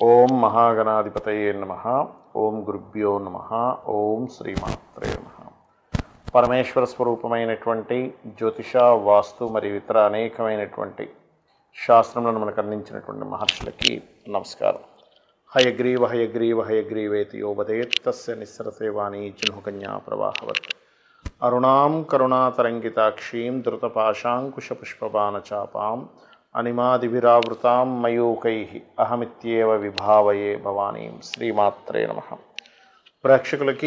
ఓం మహాగణాధిపతయే నమ ఓం గురుభ్యో నమ ఓం శ్రీమాత్రే నమ పరమేశ్వర స్వరూపమైనటువంటి జ్యోతిష వాస్తు మరియు ఇతర అనేకమైనటువంటి శాస్త్రములను మనకు అందించినటువంటి మహర్షులకి నమస్కారం హయగ్రీవ హయగ్రీవ హయగ్రీవేతి యోవదేత్ తస్య నిస్సరతే వాణి జున్హుకన్యా ప్రవాహవత్ అరుణాం కరుణాతరంగితాక్షీం ధృతపాశాంకుశపుష్పబాణచాపాం అనిమాదిభిరావృతాం మయూకై అహమిత్యేవ విభావయే భవానీం శ్రీమాత్రే నమ ప్రేక్షకులకి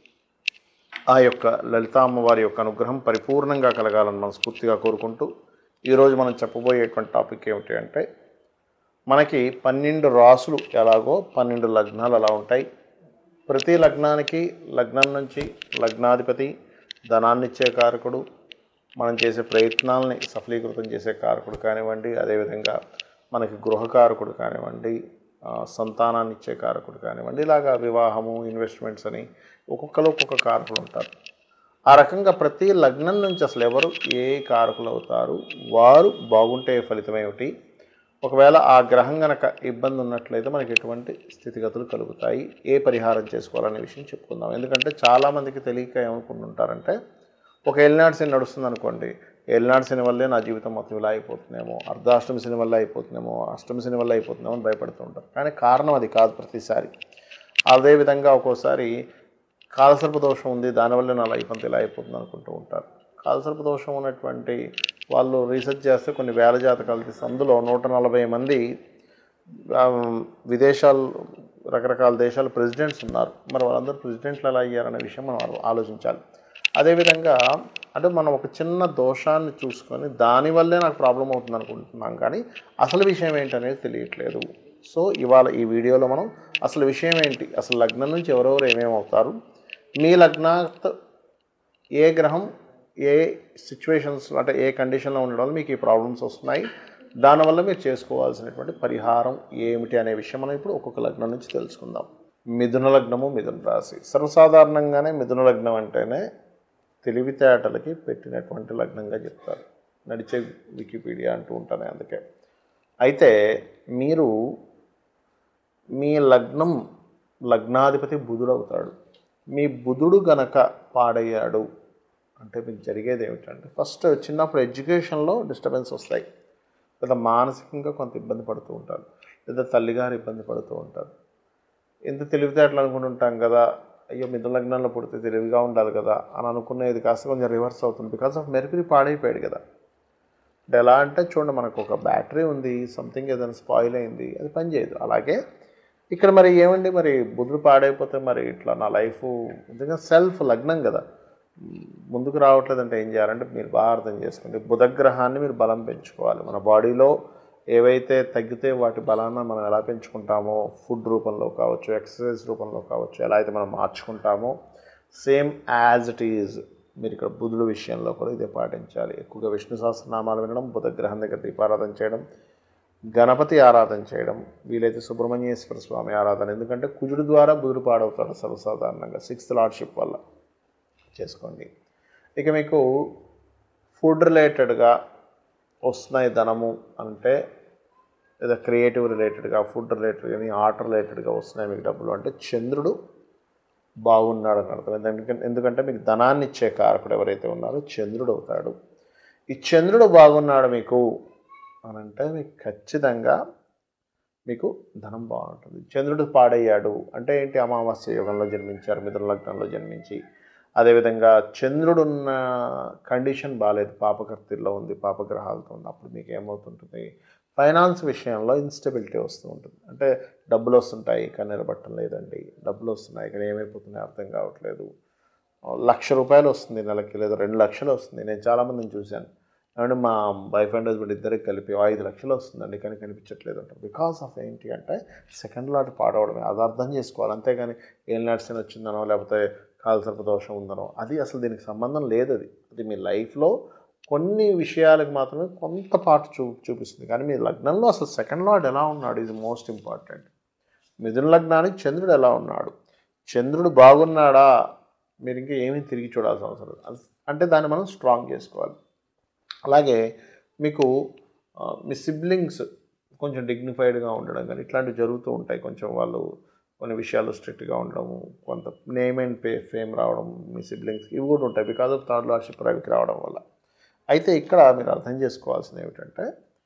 ఆ యొక్క లలితామ్మ వారి యొక్క అనుగ్రహం పరిపూర్ణంగా కలగాలని మనస్ఫూర్తిగా కోరుకుంటూ ఈరోజు మనం చెప్పబోయేటువంటి టాపిక్ ఏమిటి అంటే మనకి పన్నెండు రాసులు ఎలాగో పన్నెండు లగ్నాలు అలా ఉంటాయి ప్రతి లగ్నానికి లగ్నం నుంచి లగ్నాధిపతి ధనాన్ని ఇచ్చే కారకుడు మనం చేసే ప్రయత్నాలని సఫలీకృతం చేసే కారకుడు కానివ్వండి అదేవిధంగా మనకి గృహకారకుడు కానివ్వండి ఆ, సంతానాన్ని ఇచ్చే కారకుడు కానివ్వండి ఇలాగా వివాహము ఇన్వెస్ట్మెంట్స్ అని ఒక్కొక్కరు ఒక్కొక్క కారకులు ఉంటారు ఆ రకంగా ప్రతి లగ్నం నుంచి అసలు ఎవరు ఏ కారకులు అవుతారు వారు బాగుంటే ఫలితం ఏమిటి ఒకవేళ ఆ గ్రహం గనక ఇబ్బంది ఉన్నట్లయితే మనకి ఎటువంటి స్థితిగతులు కలుగుతాయి ఏ పరిహారం చేసుకోవాలనే విషయం చెప్పుకుందాం ఎందుకంటే చాలామందికి తెలియక ఏమనుకుంటుంటారంటే ఒక ఏలినాడు శని నడుస్తుంది అనుకోండి ఏలినాడు శని వల్లే నా జీవితం మొత్తం ఇలా అయిపోతుందేమో అర్ధాష్టమి శని వల్ల అయిపోతుందేమో అష్టమి శని వల్ల అయిపోతుందేమో అని భయపడుతూ ఉంటారు కానీ కారణం అది కాదు ప్రతిసారి అదేవిధంగా ఒక్కోసారి కాలసర్ప దోషం ఉంది దానివల్ల నా లైఫ్ అంతా ఇలా అయిపోతుంది అనుకుంటూ ఉంటారు కాలసర్ప దోషం ఉన్నటువంటి వాళ్ళు రీసెర్చ్ చేస్తే కొన్ని వేల జాతకాలు తీసి అందులో నూట నలభై మంది ఆ, విదేశాలు రకరకాల దేశాల ప్రెసిడెంట్స్ ఉన్నారు మరి వాళ్ళందరూ ప్రెసిడెంట్లు ఎలా అయ్యారనే విషయం మనం ఆలో- ఆలోచించాలి అదేవిధంగా అంటే మనం ఒక చిన్న దోషాన్ని చూసుకొని దానివల్లే నాకు ప్రాబ్లం అవుతుంది అనుకుంటున్నాం కానీ అసలు విషయం ఏంటనేది తెలియట్లేదు సో ఇవాళ ఈ వీడియోలో మనం అసలు విషయం ఏంటి అసలు లగ్నం నుంచి ఎవరెవరు ఏమేమి అవుతారు మీ లగ్నాత్ ఏ గ్రహం ఏ సిచ్యువేషన్స్ అంటే ఏ కండిషన్లో ఉండడం వల్ల మీకు ఈ ప్రాబ్లమ్స్ వస్తున్నాయి దానివల్ల మీరు చేసుకోవాల్సినటువంటి పరిహారం ఏమిటి అనే విషయం మనం ఇప్పుడు ఒక్కొక్క లగ్నం నుంచి తెలుసుకుందాం మిథున లగ్నము మిథున రాశి సర్వసాధారణంగానే మిథున లగ్నం అంటేనే తెలివితేటలకి పెట్టినటువంటి లగ్నంగా చెప్తారు నడిచే వికీపీడియా అంటూ ఉంటాను అందుకే అయితే మీరు మీ లగ్నం లగ్నాధిపతి బుధుడు అవుతాడు మీ బుధుడు గనక పాడయ్యాడు అంటే మీకు జరిగేది ఏమిటంటే ఫస్ట్ చిన్నప్పుడు ఎడ్యుకేషన్లో డిస్టర్బెన్స్ వస్తాయి లేదా మానసికంగా కొంత ఇబ్బంది పడుతూ ఉంటారు లేదా తల్లిగారు ఇబ్బంది పడుతూ ఉంటారు ఎంత తెలివితేటలు అనుకుంటుంటాం కదా అయ్యో మిథున లగ్నంలో పుడితే తెలివిగా ఉండాలి కదా అని అనుకునేది కాస్త కొంచెం రివర్స్ అవుతుంది బికాస్ ఆఫ్ మెరుకురి పాడైపోయాడు కదా అంటే ఎలా అంటే చూడండి మనకు ఒక బ్యాటరీ ఉంది సంథింగ్ ఏదైనా స్పాయిల్ అయింది అది పనిచేయదు అలాగే ఇక్కడ మరి ఏమండి మరి బుద్ధుడు పాడైపోతే మరి ఇట్లా నా లైఫ్ ఎందుకంటే సెల్ఫ్ లగ్నం కదా ముందుకు రావట్లేదంటే ఏం చేయాలంటే మీరు బాగా అర్థం చేసుకోండి బుధగ్రహాన్ని మీరు బలం పెంచుకోవాలి మన బాడీలో ఏవైతే తగ్గితే వాటి బలాన్ని మనం ఎలా పెంచుకుంటామో ఫుడ్ రూపంలో కావచ్చు ఎక్సర్సైజ్ రూపంలో కావచ్చు ఎలా అయితే మనం మార్చుకుంటామో సేమ్ యాజ్ ఇట్ ఈజ్ మీరు ఇక్కడ బుధుడు విషయంలో కూడా ఇదే పాటించాలి ఎక్కువగా విష్ణు సహస్రనామాలు వినడం బుధగ్రహం దగ్గర దీపారాధన చేయడం గణపతి ఆరాధన చేయడం వీలైతే సుబ్రహ్మణ్యేశ్వర స్వామి ఆరాధన ఎందుకంటే కుజుడు ద్వారా బుధుడు పాడవుతాడు సర్వసాధారణంగా సిక్స్త్ లార్డ్షిప్ వల్ల చేసుకోండి ఇక మీకు ఫుడ్ రిలేటెడ్గా వస్తున్నాయి ధనము అంటే లేదా క్రియేటివ్ రిలేటెడ్గా ఫుడ్ రిలేటెడ్ కానీ ఆర్ట్ రిలేటెడ్గా వస్తున్నాయి మీకు డబ్బులు అంటే చంద్రుడు బాగున్నాడు అని అర్థం ఎందుకంటే ఎందుకంటే మీకు ధనాన్ని ఇచ్చే కారకుడు ఎవరైతే ఉన్నారో చంద్రుడు అవుతాడు ఈ చంద్రుడు బాగున్నాడు మీకు అని అంటే మీకు ఖచ్చితంగా మీకు ధనం బాగుంటుంది చంద్రుడు పాడయ్యాడు అంటే ఏంటి అమావాస్య యుగంలో జన్మించారు మిథున లగ్నంలో జన్మించి అదేవిధంగా చంద్రుడున్న కండిషన్ బాగాలేదు పాపకర్తిలో ఉంది పాపగ్రహాలతో ఉంది అప్పుడు మీకు ఏమవుతుంటుంది ఫైనాన్స్ విషయంలో ఇన్స్టెబిలిటీ వస్తూ ఉంటుంది అంటే డబ్బులు వస్తుంటాయి కానీ నిలబట్టం లేదండి డబ్బులు వస్తున్నాయి కానీ ఏమైపోతున్నాయి అర్థం కావట్లేదు లక్ష రూపాయలు వస్తుంది నెలకి లేదా రెండు లక్షలు వస్తుంది నేను చాలామందిని చూశాను ఏమంటే మా వైఫ్ అండ్ హస్బెండ్ ఇద్దరికి కలిపి ఐదు లక్షలు వస్తుందండి కానీ కనిపించట్లేదు అంటారు బికాస్ ఆఫ్ ఏంటి అంటే సెకండ్ లాట్ పాడవడమే అది అర్థం చేసుకోవాలి అంతేగాని ఏం నడిచిన వచ్చిందనో లేకపోతే కాలసర్ప దోషం ఉందనో అది అసలు దీనికి సంబంధం లేదు అది అది మీ లైఫ్లో కొన్ని విషయాలకు మాత్రమే కొంత పాటు చూ చూపిస్తుంది కానీ మీ లగ్నంలో అసలు సెకండ్ లార్డ్ ఎలా ఉన్నాడు ఇది మోస్ట్ ఇంపార్టెంట్ మిథున లగ్నానికి చంద్రుడు ఎలా ఉన్నాడు చంద్రుడు బాగున్నాడా మీరు ఇంకా ఏమీ తిరిగి చూడాల్సిన అవసరం లేదు అది- అంటే దాన్ని మనం స్ట్రాంగ్ చేసుకోవాలి అలాగే మీకు ఆ, మీ సిబ్లింగ్స్ కొంచెం డిగ్నిఫైడ్గా ఉండడం కానీ ఇట్లాంటివి జరుగుతూ ఉంటాయి కొంచెం వాళ్ళు కొన్ని విషయాలు స్ట్రిక్ట్గా ఉండడం కొంత నేమ్ అండ్ పే ఫేమ్ రావడం మీ సిబ్లింగ్స్ ఇవి కూడా ఉంటాయి బికాజ్ ఆఫ్ థర్డ్ లార్డ్షిప్ రవికి రావడం వల్ల అయితే ఇక్కడ మీరు అర్థం చేసుకోవాల్సింది ఏమిటంటే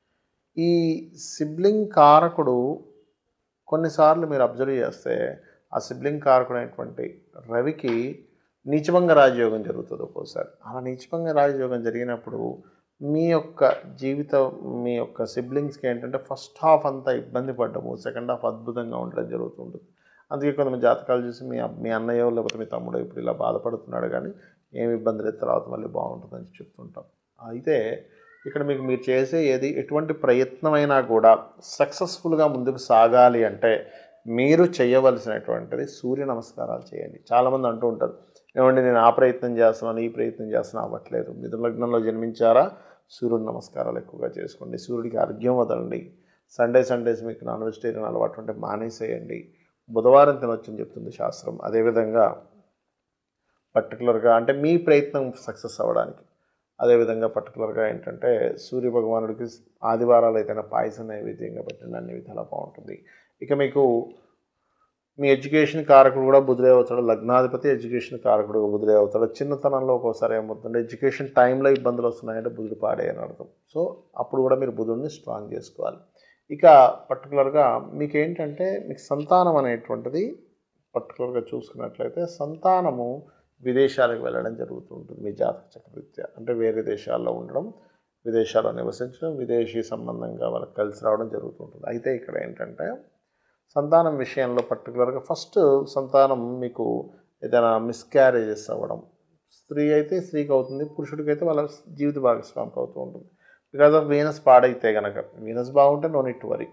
ఈ సిబ్లింగ్ కారకుడు కొన్నిసార్లు మీరు అబ్జర్వ్ చేస్తే ఆ సిబ్లింగ్ కారకుడు అయినటువంటి రవికి నీచభంగ రాజయోగం జరుగుతుంది ఒక్కోసారి అలా నీచభంగ రాజయోగం జరిగినప్పుడు మీ యొక్క జీవితం మీ యొక్క సిబ్లింగ్స్కి ఏంటంటే ఫస్ట్ హాఫ్ అంతా ఇబ్బంది పడ్డము సెకండ్ హాఫ్ అద్భుతంగా ఉండడం జరుగుతుంటుంది అందుకే కొంతమంది జాతకాలు చూసి మీ మీ అన్నయ్యో లేకపోతే మీ తమ్ముడో ఇప్పుడు ఇలా బాధపడుతున్నాడు కానీ ఏమి ఇబ్బంది లేదు తర్వాత మళ్ళీ బాగుంటుందని చెప్తుంటాం అయితే ఇక్కడ మీకు మీరు చేసే ఏది ఎటువంటి ప్రయత్నమైనా కూడా సక్సెస్ఫుల్గా ముందుకు సాగాలి అంటే మీరు చేయవలసినటువంటిది సూర్య నమస్కారాలు చేయండి చాలామంది అంటూ ఉంటారు ఏమండి నేను ఆ ప్రయత్నం చేస్తున్నాను ఈ ప్రయత్నం చేస్తున్నాను అవ్వట్లేదు మిథున లగ్నంలో జన్మించారా సూర్యుడు నమస్కారాలు ఎక్కువగా చేసుకోండి సూర్యుడికి అర్ఘ్యం వదలండి సండే సండేస్ మీకు నాన్ వెజిటేరియన్ అలవాటు ఉంటే మానేసేయండి బుధవారం తినొచ్చని చెప్తుంది శాస్త్రం అదేవిధంగా పర్టికులర్గా అంటే మీ ప్రయత్నం సక్సెస్ అవ్వడానికి అదేవిధంగా పర్టికులర్గా ఏంటంటే సూర్య భగవానుడికి ఆదివారాలు అయితేనే పాయసం నైవేద్యంగా పెట్టండి అన్ని విధాలా బాగుంటుంది ఇక మీకు మీ ఎడ్యుకేషన్ కారకుడు కూడా బుధుడే అవుతాడు లగ్నాధిపతి ఎడ్యుకేషన్ కారకుడు బుధుడే అవుతాడు చిన్నతనంలో ఒక్కోసారి ఏమవుతుందంటే ఎడ్యుకేషన్ టైంలో ఇబ్బందులు వస్తున్నాయంటే బుధుడు పాడే అని అర్థం సో అప్పుడు కూడా మీరు బుధుడిని స్ట్రాంగ్ చేసుకోవాలి ఇక పర్టికులర్గా మీకు ఏంటంటే మీకు సంతానం అనేటువంటిది పర్టికులర్గా చూసుకున్నట్లయితే సంతానము విదేశాలకు వెళ్ళడం జరుగుతూ ఉంటుంది మీ జాతక చక్రరీత్యా అంటే వేరే దేశాల్లో ఉండడం విదేశాల్లో నివసించడం విదేశీ సంబంధంగా వాళ్ళకి కలిసి రావడం జరుగుతుంటుంది అయితే ఇక్కడ ఏంటంటే సంతానం విషయంలో పర్టికులర్గా ఫస్ట్ సంతానం మీకు ఏదైనా మిస్క్యారేజెస్ అవ్వడం స్త్రీ అయితే స్త్రీకి అవుతుంది పురుషుడికి అయితే వాళ్ళ జీవిత భాగస్వామికి అవుతూ ఉంటుంది బికాజ్ ఆఫ్ వీనస్ పాడైతే కనుక వీనస్ బాగుంటే నో నిట్ వరీ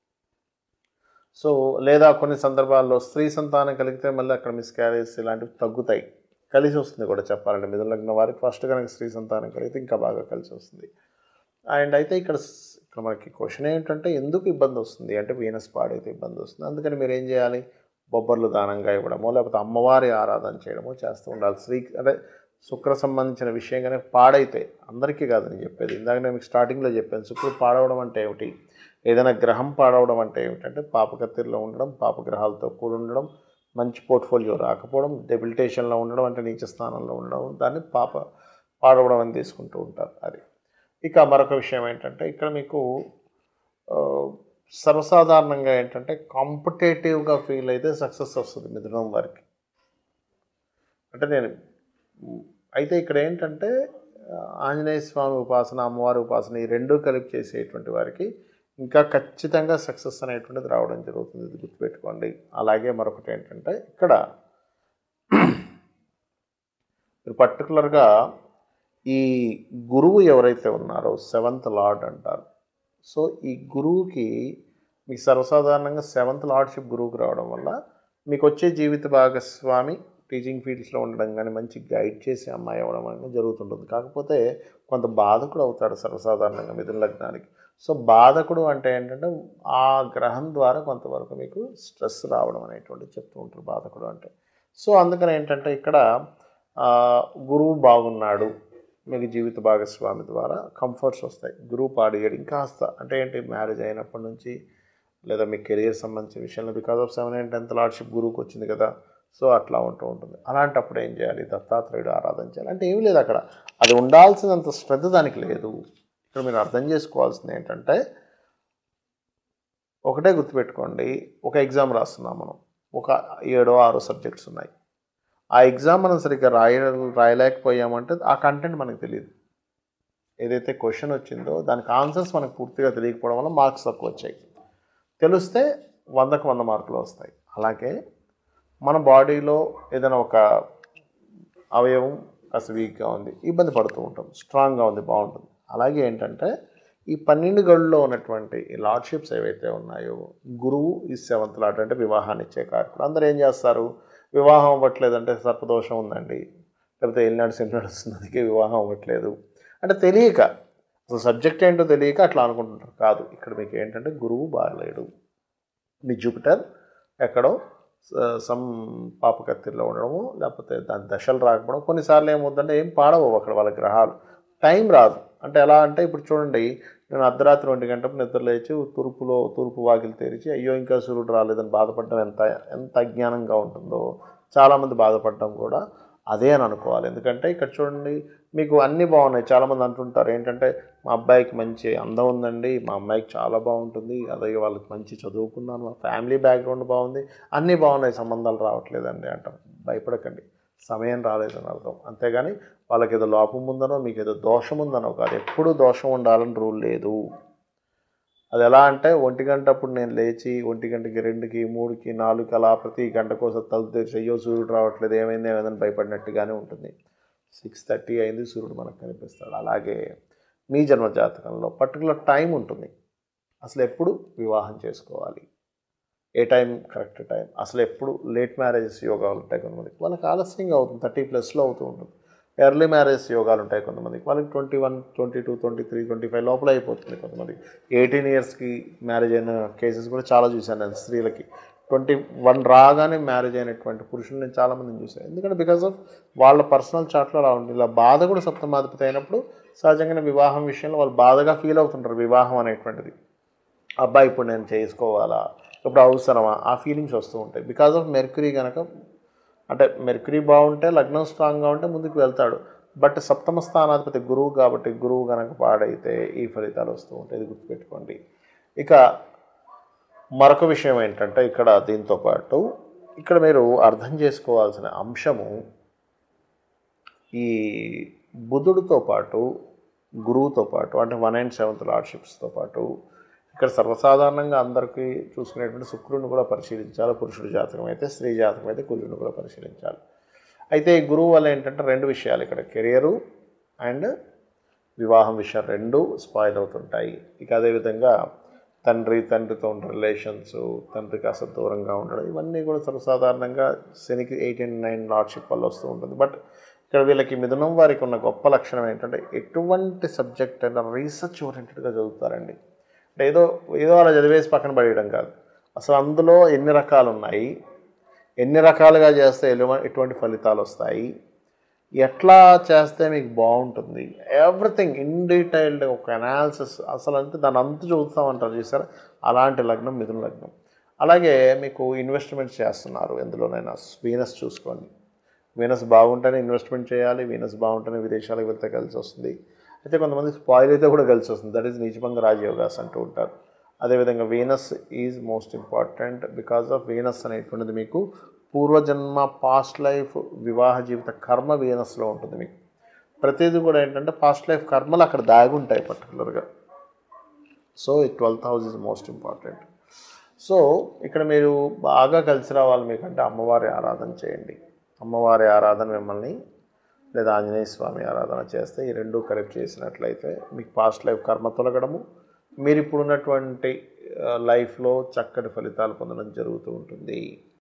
సో లేదా కొన్ని సందర్భాల్లో స్త్రీ సంతానం కలిగితే మళ్ళీ అక్కడ మిస్క్యారేజ్ ఇలాంటివి తగ్గుతాయి కలిసి వస్తుంది కూడా చెప్పాలంటే మిథున లగ్నం వారికి ఫస్ట్ కనుక స్త్రీ సంతానం కలిగితే ఇంకా బాగా కలిసి వస్తుంది అండ్ అయితే ఇక్కడ స్- ఇక్కడ మనకి క్వశ్చన్ ఏంటంటే ఎందుకు ఇబ్బంది వస్తుంది అంటే వీనస్ పాడైతే ఇబ్బంది వస్తుంది అందుకని మీరు ఏం చేయాలి బొబ్బర్లు దానంగా ఇవ్వడమో లేకపోతే అమ్మవారి ఆరాధన చేయడమో చేస్తూ ఉండాలి స్త్రీ అంటే శుక్ర సంబంధించిన విషయం కానీ పాడైతే అందరికీ కాదు నేను చెప్పేది ఇందాక నేను మీకు స్టార్టింగ్లో చెప్పాను శుక్రుడు పాడవడం అంటే ఏమిటి ఏదైనా గ్రహం పాడవడం అంటే ఏమిటంటే పాపకత్తిరిలో ఉండడం పాపగ్రహాలతో కూడి ఉండడం మంచి పోర్ట్ఫోలియో రాకపోవడం డెబిలిటేషన్లో ఉండడం అంటే నీచ స్థానంలో ఉండడం దాన్ని పాప పాడవడం అని తీసుకుంటూ ఉంటారు అది ఇక మరొక విషయం ఏంటంటే ఇక్కడ మీకు ఆ, సర్వసాధారణంగా ఏంటంటే కాంపిటేటివ్గా ఫీల్ అయితే సక్సెస్ వస్తుంది మిథునం వారికి అంటే నేను అయితే ఇక్కడ ఏంటంటే ఆ, ఆంజనేయ స్వామి ఉపాసన అమ్మవారి ఉపాసన ఈ రెండు కలిపి చేసేటువంటి వారికి ఇంకా ఖచ్చితంగా సక్సెస్ అనేటువంటిది రావడం జరుగుతుంది ఇది గుర్తుపెట్టుకోండి అలాగే మరొకటి ఏంటంటే ఇక్కడ మీరు పర్టికులర్గా ఈ గురువు ఎవరైతే ఉన్నారో సెవెంత్ లార్డ్ అంటారు సో ఈ గురువుకి మీకు సర్వసాధారణంగా సెవెంత్ లార్డ్షిప్ గురువుకి రావడం వల్ల మీకు వచ్చే జీవిత భాగస్వామి టీచింగ్ ఫీల్డ్స్లో ఉండడం కానీ మంచి గైడ్ చేసే అమ్మాయి అవ్వడం అనేది జరుగుతుంటుంది కాకపోతే కొంత బాధకుడు అవుతాడు సర్వసాధారణంగా మిథున లగ్నానికి సో బాధకుడు అంటే ఏంటంటే ఆ గ్రహం ద్వారా కొంతవరకు మీకు స్ట్రెస్ రావడం అనేటువంటిది చెప్తూ ఉంటారు బాధకుడు అంటే సో అందుకని ఏంటంటే ఇక్కడ ఆ, గురువు బాగున్నాడు మీకు జీవిత భాగస్వామి ద్వారా కంఫర్ట్స్ వస్తాయి గురువు పాడియడు ఇంకాస్త అంటే ఏంటి మ్యారేజ్ అయినప్పటి నుంచి లేదా మీ కెరియర్ సంబంధించిన విషయంలో because of seven and tenth lordship గురువుకి వచ్చింది కదా సో అట్లా ఉంటూ ఉంటుంది అలాంటప్పుడు ఏం చేయాలి దత్తాత్రేయుడు ఆరాధన చేయాలి అంటే ఏమీ లేదు అక్కడ అది ఉండాల్సినంత శ్రద్ధ దానికి లేదు ఇక్కడ మీరు అర్థం చేసుకోవాల్సింది ఏంటంటే ఒకటే గుర్తుపెట్టుకోండి ఒక ఎగ్జామ్ రాస్తున్నాం మనం ఒక ఏడో ఆరో సబ్జెక్ట్స్ ఉన్నాయి ఆ ఎగ్జామ్ మనం సరిగ్గా రాయ రాయలేకపోయామంటే ఆ కంటెంట్ మనకు తెలియదు ఏదైతే క్వశ్చన్ వచ్చిందో దానికి ఆన్సర్స్ మనకు పూర్తిగా తెలియకపోవడం వల్ల మార్క్స్ తక్కువ వచ్చాయి తెలిస్తే వందకు వంద మార్కులు వస్తాయి అలాగే మన బాడీలో ఏదైనా ఒక అవయవం కాస్త వీక్గా ఉంది ఇబ్బంది పడుతూ ఉంటాం స్ట్రాంగ్గా ఉంది బాగుంటుంది అలాగే ఏంటంటే ఈ పన్నెండు గడుల్లో ఉన్నటువంటి ఈ లార్డ్షిప్స్ ఏవైతే ఉన్నాయో గురువు ఈ సెవెంత్ లాట్ అంటే వివాహాన్ని ఇచ్చే కార్యక్రమం అందరూ ఏం చేస్తారు వివాహం అవ్వట్లేదంటే సర్పదోషం ఉందండి లేకపోతే ఎల్నాడు సిమ్ నడుస్తుంది అందుకే వివాహం అవ్వట్లేదు అంటే తెలియక అసలు సబ్జెక్ట్ ఏంటో తెలియక అట్లా అనుకుంటుంటారు కాదు ఇక్కడ మీకు ఏంటంటే గురువు బాగలేడు మీ జూపిటర్ ఎక్కడో స- సమ్ పాపకత్తిలో ఉండడము లేకపోతే దాని దశలు రాకపోవడం కొన్నిసార్లు ఏమవుతుందంటే ఏం పాడవు అక్కడ వాళ్ళ గ్రహాలు టైం రాదు అంటే ఎలా అంటే ఇప్పుడు చూడండి నేను అర్ధరాత్రి ఒంటి గంటప్పుడు నిద్ర లేచి తూర్పులో తూర్పు వాకిలు తెరిచి అయ్యో ఇంకా సూర్యుడు రాలేదని బాధపడడం ఎంత ఎంత అజ్ఞానంగా ఉంటుందో చాలామంది బాధపడడం కూడా అదే అని అనుకోవాలి ఎందుకంటే ఇక్కడ చూడండి మీకు అన్నీ బాగున్నాయి చాలామంది అంటుంటారు ఏంటంటే మా అబ్బాయికి మంచి అందం ఉందండి మా అమ్మాయికి చాలా బాగుంటుంది అలాగే వాళ్ళకి మంచి చదువుకున్నాను మా ఫ్యామిలీ బ్యాక్గ్రౌండ్ బాగుంది అన్నీ బాగున్నాయి సంబంధాలు రావట్లేదండి అంటారు భయపడకండి సమయం రాలేదని అర్థం అంతేగాని వాళ్ళకి ఏదో లోపం ఉందనో మీకు ఏదో దోషం ఉందనో కాదు ఎప్పుడూ దోషం ఉండాలని రూల్ లేదు అది ఎలా అంటే ఒంటి గంట అప్పుడు నేను లేచి ఒంటి గంటకి రెండుకి మూడుకి నాలుగుకి అలా ప్రతి గంట కోసం తలుపు తెరిచి అయ్యో సూర్యుడు రావట్లేదు ఏమైంది ఏమైందని భయపడినట్టుగానే ఉంటుంది సిక్స్ థర్టీ అయింది సూర్యుడు మనకు కనిపిస్తాడు అలాగే మీ జన్మ జాతకంలో పర్టికులర్ టైం ఉంటుంది అసలు ఎప్పుడు వివాహం చేసుకోవాలి ఏ టైం కరెక్ట్ టైం అసలు ఎప్పుడు లేట్ మ్యారేజెస్ యోగాలు ఉంటాయి కొంతమందికి వాళ్ళకి ఆలస్యంగా అవుతుంది థర్టీ ప్లస్లో అవుతూ ఉంటుంది ఎర్లీ మ్యారేజ్ యోగాలు ఉంటాయి కొంతమందికి వాళ్ళకి twenty one twenty two twenty three twenty five లోపల అయిపోతుంది కొంతమందికి ఎయిటీన్ ఇయర్స్కి మ్యారేజ్ అయిన కేసెస్ కూడా చాలా చూశాను నేను స్త్రీలకి ట్వంటీ వన్ రాగానే మ్యారేజ్ అయినటువంటి పురుషులు నేను చాలామందిని చూశాను ఎందుకంటే బికాస్ ఆఫ్ వాళ్ళ పర్సనల్ చాట్లో అలా ఉంటుంది ఇలా బాధ కూడా సప్తమాధిపతి అయినప్పుడు సహజంగానే వివాహం విషయంలో వాళ్ళు బాధగా ఫీల్ అవుతుంటారు వివాహం అనేటువంటిది అబ్బాయి ఇప్పుడు నేను చేసుకోవాలా ఇప్పుడు అవసరమా ఆ ఫీలింగ్స్ వస్తూ ఉంటాయి బికాస్ ఆఫ్ మెర్క్యూరీ కనుక అంటే మెర్క్యూరీ బాగుంటే లగ్నం స్ట్రాంగ్గా ఉంటే ముందుకు వెళ్తాడు బట్ సప్తమ స్థానాధిపతి గురువు కాబట్టి గురువు కనుక పాడైతే ఈ ఫలితాలు వస్తూ ఉంటాయి ఇది గుర్తుపెట్టుకోండి ఇక మరొక విషయం ఏంటంటే ఇక్కడ దీంతో పాటు ఇక్కడ మీరు అర్థం చేసుకోవాల్సిన అంశము ఈ బుధుడితో పాటు గురువుతో పాటు అంటే వన్ అండ్ సెవెంత్ లార్డ్షిప్స్తో పాటు ఇక్కడ సర్వసాధారణంగా అందరికీ చూసుకునేటువంటి శుక్రుడిని కూడా పరిశీలించాలి పురుషుడి జాతకం అయితే స్త్రీ జాతకం అయితే కుజుడిని కూడా పరిశీలించాలి అయితే ఈ గురువు వల్ల ఏంటంటే రెండు విషయాలు ఇక్కడ కెరియరు అండ్ వివాహం విషయం రెండు స్పాయిల్ అవుతుంటాయి ఇక అదేవిధంగా తండ్రి తండ్రితో ఉన్న రిలేషన్స్ తండ్రి కాస్త దూరంగా ఉండడం ఇవన్నీ కూడా సర్వసాధారణంగా శనికి ఎయిట్ అండ్ నైన్ లార్డ్షిప్ వల్ల వస్తూ ఉంటుంది బట్ ఇక్కడ వీళ్ళకి మిథునం వారికి ఉన్న గొప్ప లక్షణం ఏంటంటే ఎటువంటి సబ్జెక్ట్ అయినా రీసెర్చ్ ఓరియంటెడ్గా చదువుతారండి అంటే ఏదో ఏదో అలా చదివేసి పక్కన పడేయడం కాదు అసలు అందులో ఎన్ని రకాలు ఉన్నాయి ఎన్ని రకాలుగా చేస్తే ఎలువ- ఎటువంటి ఫలితాలు వస్తాయి ఎట్లా చేస్తే మీకు బాగుంటుంది ఎవ్రీథింగ్ ఇన్ డీటెయిల్డ్ ఒక అనాలిసిస్ అసలు అంటే దాని అంతు చూస్తామంటారు చూసారా అలాంటి లగ్నం మిథున లగ్నం అలాగే మీకు ఇన్వెస్ట్మెంట్ చేస్తున్నారు ఎందులోనైనా వీనస్ చూసుకోండి వీనస్ బాగుంటేనే ఇన్వెస్ట్మెంట్ చేయాలి వీనస్ బాగుంటేనే విదేశాలకు వెళ్తే కలిసి వస్తుంది అయితే కొంతమంది స్పాయిల్ అయితే కూడా కలిసి వస్తుంది దట్ ఈస్ నీచభంగ రాజయోగాస్ అంటూ ఉంటారు అదేవిధంగా Venus is most important because of Venus అనేటువంటిది మీకు పూర్వజన్మ పాస్ట్ లైఫ్ వివాహ జీవిత కర్మ వీనస్లో ఉంటుంది మీకు ప్రతిదీ కూడా ఏంటంటే పాస్ట్ లైఫ్ కర్మలు అక్కడ దాగి ఉంటాయి పర్టికులర్గా సో ఈ twelfth house is most important so ఇక్కడ మీరు బాగా కలిసి రావాలి మీకంటే అమ్మవారి ఆరాధన చేయండి అమ్మవారి ఆరాధన మిమ్మల్ని లేదా ఆంజనేయ స్వామి ఆరాధన చేస్తే ఈ రెండు కరెక్ట్ చేసినట్లయితే మీకు పాస్ట్ లైఫ్ కర్మ తొలగడము మీరు ఇప్పుడు ఉన్నటువంటి లైఫ్లో చక్కటి ఫలితాలు పొందడం జరుగుతూ ఉంటుంది